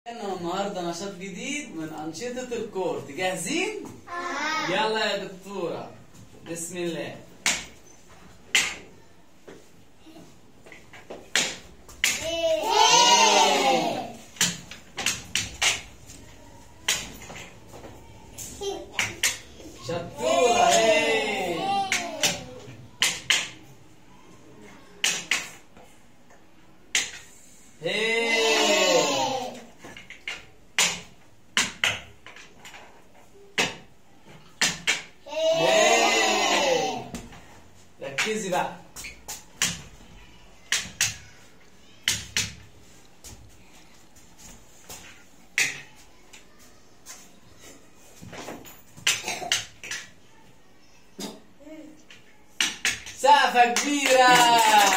النهارده نشاط جديد من أنشطة الكورت جاهزين؟ يلا يا دكتورة بسم الله شطورة هي هي هي ركزي بقى سقفة كبيرة